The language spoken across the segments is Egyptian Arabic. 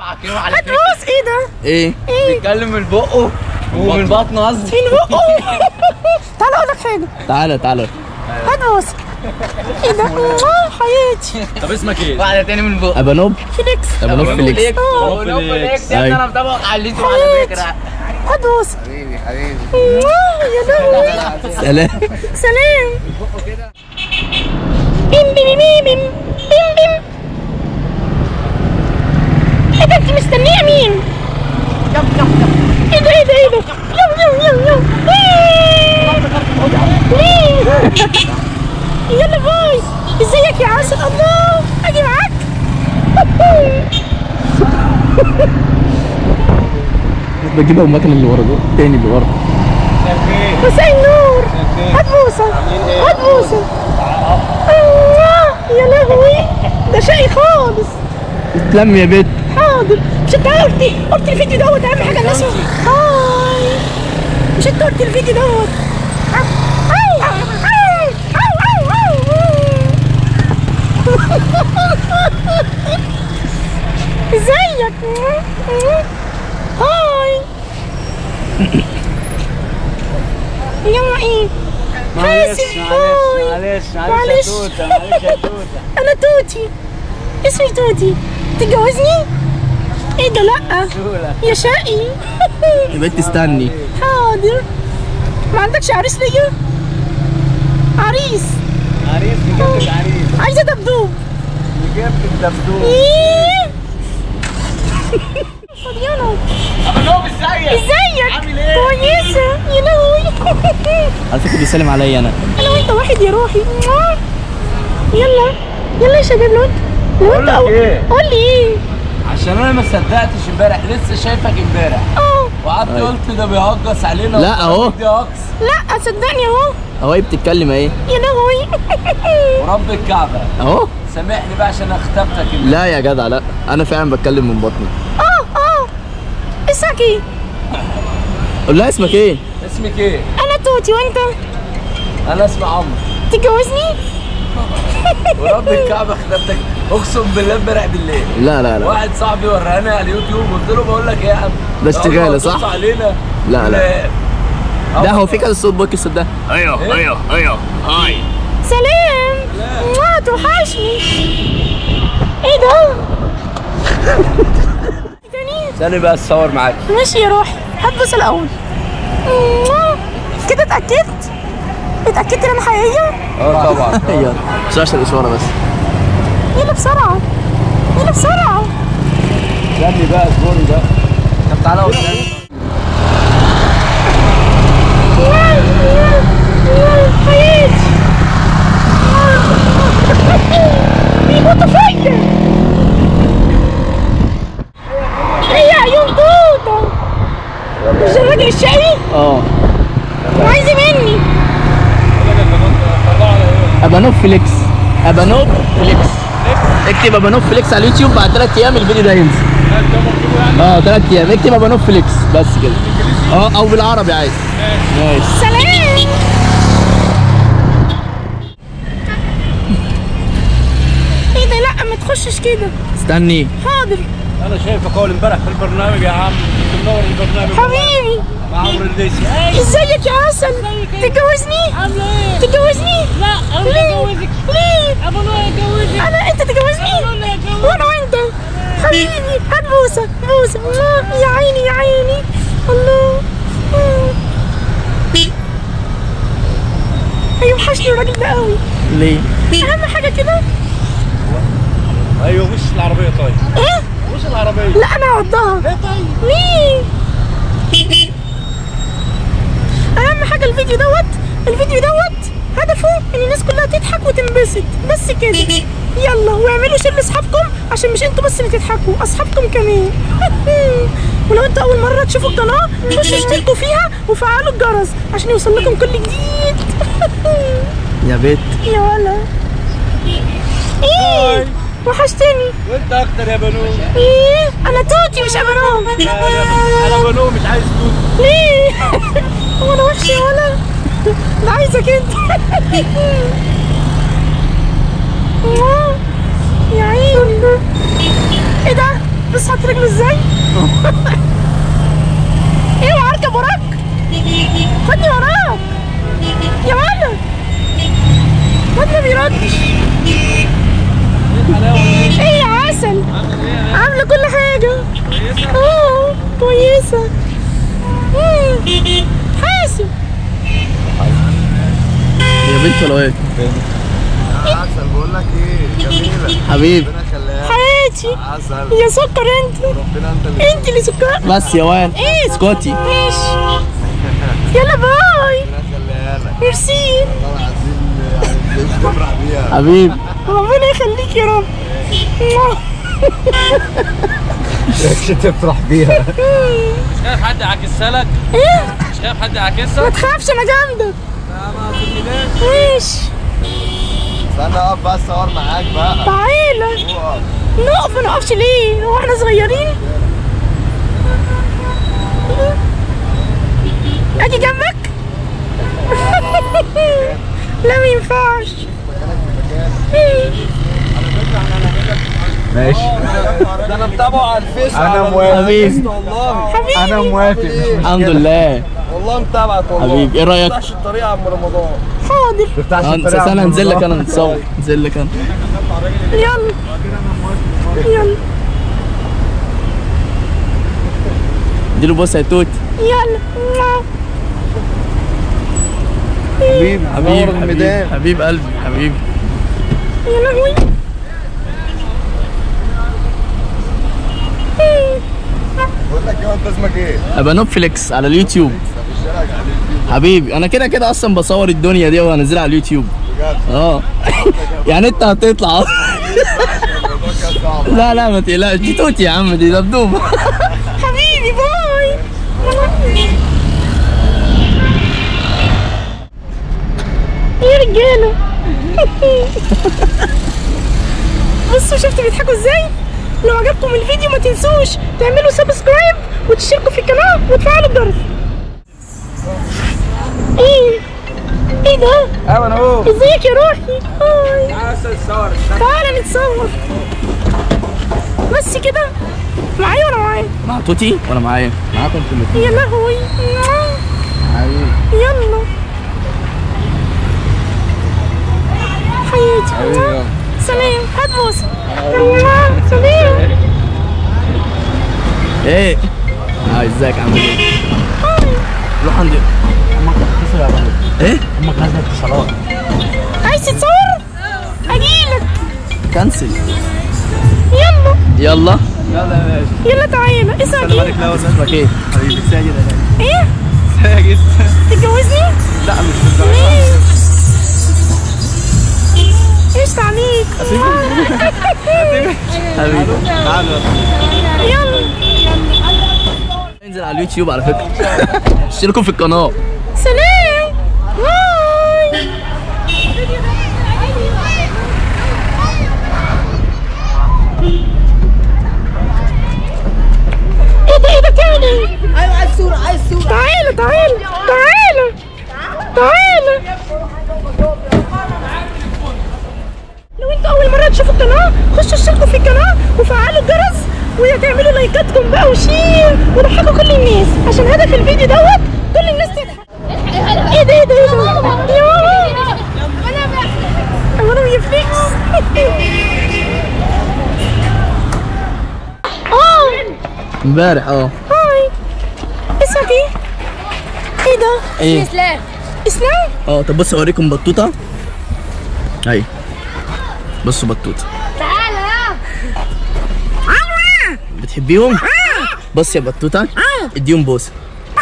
كده على فكره هتبوس ايه ده؟ ايه بيتكلم من بقه ومن بطنه قصدي من بقه تعالى اقول لك حاجه تعالى تعالى هتبوس ايه ده؟ آه، حياتي طب اسمك ايه؟ واحده تاني من بقه ابانوب فيليكس ابانوب فيليكس اه فليكس يا ابني انا مطبق على اليوتيوب على فكره هتبوس حبيبي حبيبي آه، يا لهوي سلام سلام بيم بيم بيم بيم بيم بيم ايه ده انت مستنيه مين؟ ايه ده ايه ده ايه ده؟ يو يو يو يو ويه. ويه. يلا باي ازيك يا عسل الله اجي معاك بجيبها المكنه اللي ورا دول تاني اللي ورا مساء النور هات بوسه هات بوسه آه، يا لهوي ده شقي خالص تلم يا بت حاضر مش انت قلت قلت الفيديو دوت اهم حاجه الناس هاي مش انت قلت الفيديو دوت أو، أو، أو، أو، أو. ازيك هاي يلا ايه معلش حاسب هاي معلش معلش معلش. معلش يا توته معلش يا توته انا توتي اسمي توتي تتجوزني ايه ده لا سهوله يا شقي يا بت استني حاضر ما عندكش عريس ليا عريس عريس نجيب لك عريس عايزه دبدوب نجيب لك دبدوب ايه فاضيانة ابو ازيك ازيك عامل ايه؟ كويسه يا لهوي على فكره بيسلم عليا انا انا وانت واحد يا روحي يلا يلا يا شباب لو انت لو بقول انت لك أو- ايه؟ قول لي ايه عشان انا ما صدقتش امبارح لسه شايفك امبارح اه وقعدت أيوة. قلت ده بيهجص علينا لا، أهو. دي هجص لا صدقني اهو اهو هي بتتكلم اهي يا لهوي ورب الكعبه اهو سامحني بقى عشان اختبتك امبارح لا يا جدع لا انا فعلا بتكلم من بطني اه اه اسمك ايه قول لها اسمك ايه اسمك ايه؟ انا توتي وانت انا اسمي عمرو تتجوزني ورب الكعبه اختبتك اقسم بالله امبارح بالليل لا لا لا واحد صاحبي وراني على اليوتيوب قلت له بقول لك ايه يا عم ده اشتغالة، صح؟ بص علينا لا، لا. لا ده هو في كذا صوت بوكس ده ايوه ايوه ايوه هاي سلام ما توحشني ايه ده تاني ثاني بقى اتصور معاك ماشي يا روحي هتبص الاول كده اتاكدت اتاكدت ان انا حقيقيه اه طبعا ايوه مش عشان الاشاره بس يلا بسرعه يلا بسرعه استني بقى اصبري بقى طب تعالى قدام حياتي بيموتوا فيا هي عيون توته مش ده الراجل الشقي اه وعايزه مني ابانوب فليكس ابانوب فليكس اكتب ابانوب فليكس على اليوتيوب بعد ثلاث ايام الفيديو ده هينزل اه ثلاث ايام اكتب ابانوب فليكس بس كده اه او بالعربي عادي ماشي سلام ايه ده لا ما تخشش كده استني حاضر انا شايفك اول امبارح في البرنامج يا عم كنت منور البرنامج حبيبي مع عمرو الليثي ازيك يا عسل تتجوزني عامله ايه؟ تتجوزني لا انا ليه بجوزك ليه ابو نور يجوزك انا انت تتجوزني انا يجوزك وانا وانت حبيبي هات بوسه بوسه الله يا عيني يا عيني الله مم. هيوحشني الراجل ده قوي ليه اهم حاجه كده ايوه مش العربيه طيب ايه مش العربيه لا انا هقضها ليه طيب ليه اهم حاجه الفيديو دوت الفيديو دوت هدفه ان الناس كلها تضحك وتنبسط بس كده يلا واعملوا شير لاصحابكم عشان مش انتوا بس اللي تضحكوا اصحابكم كمان ولو انتوا اول مره تشوفوا القناه خشوا اشتركوا فيها وفعلوا الجرس عشان يوصل لكم كل جديد يا بت يا ولا ايه وحشتني وانت اكتر يا بنو ايه انا توتي مش ابرام انا بنو مش عايز توت ليه؟ هو انا وحشه يا ولا؟ انا عايزك انت يا عيني ايه ده؟ بص حط رجله ازاي ايوه اركب وراك خدني وراك يا ولد الواد ما بيردش ايه يا عسل عامله كل حاجه اه كويسه مم. حاسب يا بنت ولا ايه عسل بقول لك ايه جميله حبيب ربنا يخليها حياتي عسل يا سكر انت ربنا انت اللي انت اللي سكر بس يا واد ايه اسكتي ماشي يلا باي ربنا يخليها لك ميرسي والله العظيم يعني مش تفرح بيها حبيب ربنا يخليك يا رب مش تفرح بيها مش خايف حد يعكسها لك ايه مش خايف حد ما يعكسها تخافش انا جامدة ماشي استنى اقف بقى اصور معاك بقى تعالى اقف نقف ما نقفش ليه هو احنا صغيرين اجي جنبك لا ما ينفعش ماشي ده انا متابعه على الفيس انا موافق حبيب والله حبيبي انا موافق مش الحمد مشكلة. لله والله متابعك والله حبيب ايه رايك ما تفتحش الطريق يا عم رمضان حاضر تفتحش آه، الطريق استنى عند انزل لك الله. انا نتصور انزل لك انا يلا يلا اديله بوسه يا توت يلا حبيبي حبيب نور حبيب الميدان حبيب قلبي حبيب يا لهوي بقول لك ايه انت اسمك ايه؟ ابقى نوب فليكس على اليوتيوب حبيبي انا كده كده اصلا بصور الدنيا دي وهنزلها على اليوتيوب بجد اه يعني انت هتطلع الموضوع كان صعب لا لا ما تقلقش دي توت يا عم دي دبدوبه حبيبي باي يا رجاله بصوا شفتوا بيضحكوا ازاي لو عجبكم الفيديو ما تنسوش تعملوا سبسكرايب وتشتركوا في القناه وتفعلوا الجرس ايه ايه ده ايوه انا اهو ازيك يا روحي هاي عسل صور تعالى نتصور بس كده معايا ولا معايا مع توتي ولا معايا معاكم كلكم يا لهوي حبيبي يلا حياتي حبيبي سلام هات بوسه سلام ايه اه ازيك عامل ايه هاي روح عندي امك هتتصل يا بابا ايه امك نازله اتصالات عايز تتصور اجيلك كنسل يلا يلا يلا تعالى اسمك ايه لا اسمك ايه حبيبي ساجد ايه ساجد تتجوزني لا مش ليه ايش عليك حبيبي يلا انزل على اليوتيوب على فكره اشتركوا في القناه سلام باي ايه ده ايه ده تاني ايوه عايز صورة عايز صورة تعالى تعالى تعالى تعالى لو انتوا اول مره تشوفوا القناه خشوا اشتركوا في القناه وفعلوا الجرس وتعملوا لايكاتكم بقى وشير وضحكوا كل الناس عشان هدف الفيديو دوت كل الناس تضحك ايه ده ايه ده ايه ده يا انا بيفليكس اه امبارح اه هاي اسمك ايه؟ ايه ده؟ ايه اسلام اسلام؟ اه طب بص اوريكم بطوطه اهي بصوا بطوطه تعالى بتحبيهم بص يا بطوطه اديهم بوسه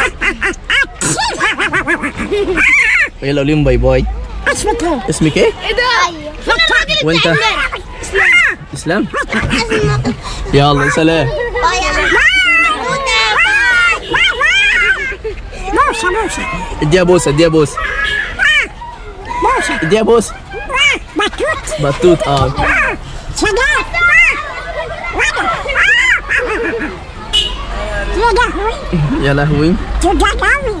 يلا قوليهم باي باي اسمك ايه؟ اسمك ايه ايه ده؟ ايوه وانت اسلام يلا سلام موسى موسى اديها بوسه اديها بوسه موسى اديها بوسه بطوط بطوط اه صداق يا لهوي صداق قوي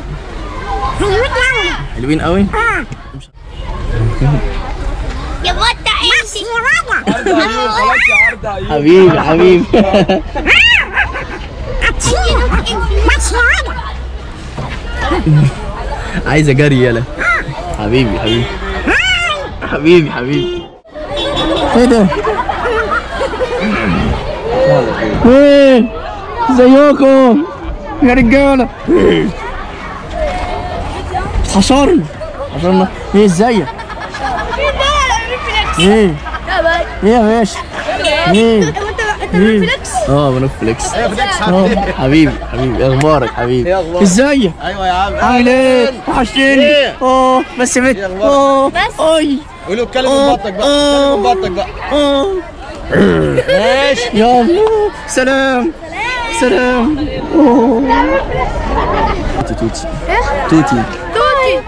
حلوين قوي حلوين قوي يا بطة عيش عرض عيون خلاص يا عرض عيون حبيبي حبيبي عايز اجري يلا حبيبي حبيبي حبيبي حبيبي ايه ده؟ ايه ازيكم يا رجاله حشرنا حشرنا ايه ازيك ايه ايه يا باشا ايه ايه اه بنوك فليكس اه حبيبي حبيبي اخبارك حبيبي ازيك ايوه يا عم عامل ايه وحشتني اه بس بت اه اي قولوا اتكلم من بطنك بقى اتكلم من بطنك بقى اه ماشي يلا سلام سلام توتي توتي توتي توتي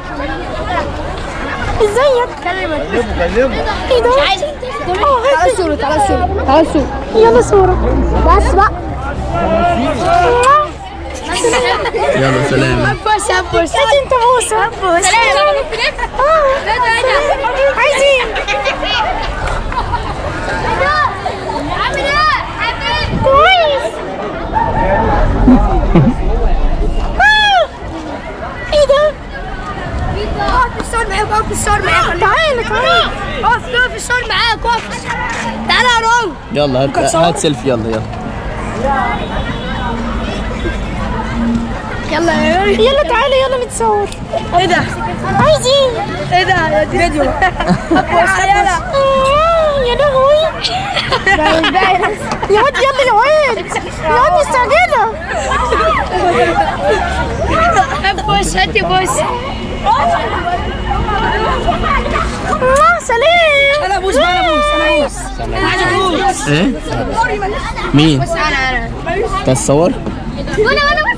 ازيك كلمه كلمه ايه ده عايز تعالى صورة تعالى صورة تعالى صورة يلا صورة بس بقى يلا سلام بس بس ادي انت موسى سلام عايزين عامل ايه حبيبي كويس آه. ايه ده اقف في الصور معاك اقف في الصور معاك تعالى تعالى اقف اقف في الصور معاك اقف تعالى يا رو يلا هات هات سيلفي يلا يلا يلا يا رو يلا تعالى يلا نتصور ايه ده عايزين ايه ده فيديو يلا آه، يا لهوي ده مش باين يا واد يلا يا واد يا واد مستعجلة بص هاتي بص آه، سلام انا بوس بقى انا بوس انا بوس انا بوس ايه مين انا انا تصور وانا وانا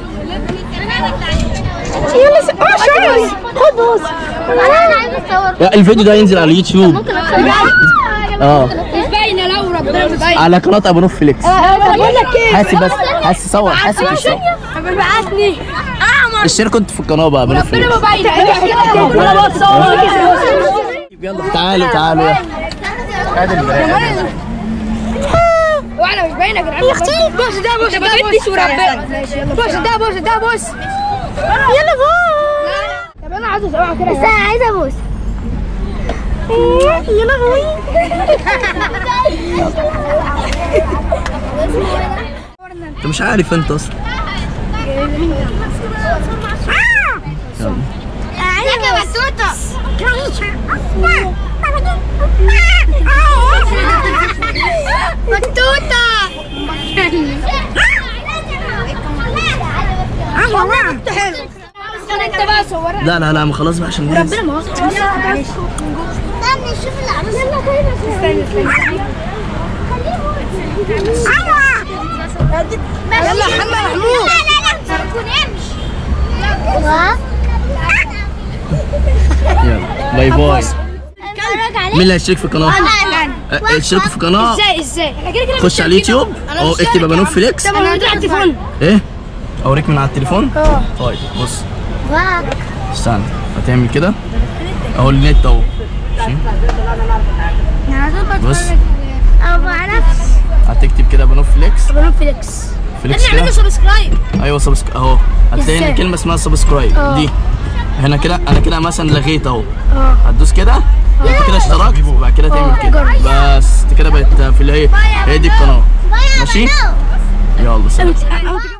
يلا س... اه شعري خد بص انا انا عايز اتصور لا الفيديو ده ينزل على اليوتيوب ممكن اتصور اه مش باينه لو ربنا مش باينه على قناه ابو نوف فليكس بقول لك ايه حاسب بس حاسب صور حاسب في الصور بعتني اعمر اشتركوا انتوا في القناه بقى ابو نوف ربنا فليكس ما باينه انا بتصور يلا تعالوا تعالوا يلا واحنا مش باينه يا جدعان يا اختي بص ده بص ده بص بص ده بص ده بص يلا باي طب انا عايز اصورها كده بس انا عايزه ابوس يا لهوي انت مش عارف انت اصلا عايزه بسوطه بطوطه حلو انت بقى صورها لا لا لا ما خلاص بقى عشان الناس ما استنى شوف العروسه استنى استنى يلا محمد محمود لا لا لا ما تكونش يلا باي باي مين اللي هيشترك في القناه؟ اه، اشتركوا في القناه ازاي ازاي انا كده كده خش على اليوتيوب اهو اكتب ابو نوف فليكس طب انا على التليفون ايه؟ اوريك من على التليفون؟ اه طيب بص استنى هتعمل كده اهو النت اهو بص انا ما اعرفش هتكتب كده ابو نوف فليكس بنو فليكس فليكس كده سبسكرايب ايوه سبسك اهو هتلاقي هنا ازاي؟ كلمه اسمها سبسكرايب دي هنا كده انا كده مثلا لغيت اهو هتدوس كده انت كده اشتركت وبعد كده تعمل كده بس انت كده بقت في اللي هي هي دي القناه ماشي يلا سلام